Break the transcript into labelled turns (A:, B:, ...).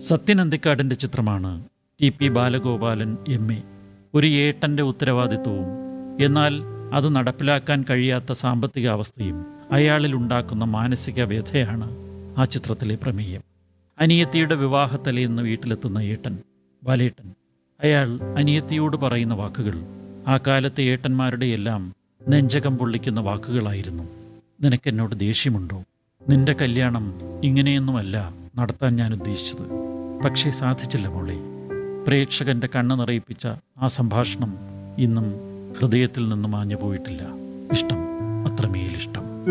A: സത്യൻ അന്തിക്കാടിൻ്റെ ചിത്രമാണ് T P Balagopalan M A ഒരു ഏട്ടൻ്റെ ഉത്തരവാദിത്വവും എന്നാൽ അത് നടപ്പിലാക്കാൻ കഴിയാത്ത സാമ്പത്തിക അവസ്ഥയും അയാളിൽ ഉണ്ടാക്കുന്ന മാനസിക വ്യഥയാണ് ആ ചിത്രത്തിലെ പ്രമേയം അനിയത്തിയുടെ വിവാഹത്തലേന്ന് വീട്ടിലെത്തുന്ന ഏട്ടൻ ബാലേട്ടൻ അയാൾ അനിയത്തിയോട് പറയുന്ന വാക്കുകൾ ആ കാലത്തെ ഏട്ടന്മാരുടെ എല്ലാം നെഞ്ചകം പൊള്ളിക്കുന്ന വാക്കുകളായിരുന്നു നിനക്കെന്നോട് ദേഷ്യമുണ്ടോ നിന്റെ കല്യാണം ഇങ്ങനെയൊന്നുമല്ല നടത്താൻ ഞാൻ ഉദ്ദേശിച്ചത് പക്ഷേ സാധിച്ചില്ല മോളെ പ്രേക്ഷകന്റെ കണ്ണ് നിറയിപ്പിച്ച ആ സംഭാഷണം ഇന്നും ഹൃദയത്തിൽ നിന്ന് മാഞ്ഞു പോയിട്ടില്ല ഇഷ്ടം അത്രമേലിഷ്ടം